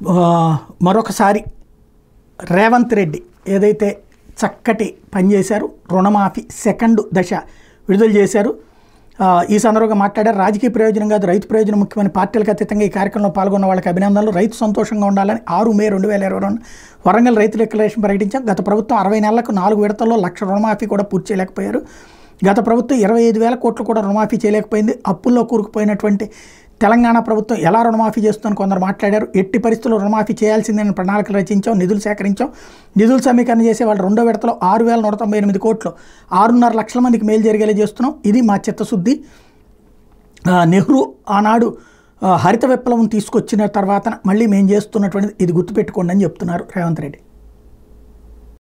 ఆ, మరొకసారి రేవంత్ రెడ్డి ఏదైతే చక్కటి పని చేశారు రుణమాఫీ సెకండ్ దశ విడుదల చేశారు ఆ, ఈ సందర్భంగా మాట్లాడారు రాజకీయ ప్రయోజనం కాదు రైతు ప్రయోజనం ముఖ్యమైన పార్టీలకు అతీతంగా ఈ కార్యక్రమంలో పాల్గొన్న వాళ్ళకి అభినందనలు రైతు సంతోషంగా ఉండాలని ఆరు మే రెండు వేల ఇరవై రెండు వరంగల్ రైతు డిక్లరేషన్ ప్రకటించాం గత ప్రభుత్వం అరవై నెలలకు నాలుగు విడతల్లో లక్ష రుణమాఫీ కూడా పూర్తి చేయలేకపోయారు గత ప్రభుత్వం ఇరవై ఐదు వేల కోట్లు కూడా రుణమాఫీ చేయలేకపోయింది అప్పుల్లో కూరుకుపోయినటువంటి తెలంగాణ ప్రభుత్వం ఎలా రుణమాఫీ చేస్తుందని కొందరు మాట్లాడారు ఎట్టి పరిస్థితుల్లో రుణమాఫీ చేయాల్సిందని ప్రణాళికలు రచించాం నిధులు సేకరించాం నిధులు సమీకరణ చేసే వాళ్ళు రెండో విడతలో ఆరు వేల నూట తొంభై ఎనిమిది కోట్లు ఆరున్నర లక్షల మందికి మేలు జరిగేలా చేస్తున్నాం ఇది మా చిత్తశుద్ధి ఆ, నెహ్రూ ఆనాడు ఆ, హరిత విప్లవం తీసుకొచ్చిన తర్వాత మళ్ళీ మేము చేస్తున్నటువంటిది ఇది గుర్తుపెట్టుకోండి అని చెప్తున్నారు రేవంత్ రెడ్డి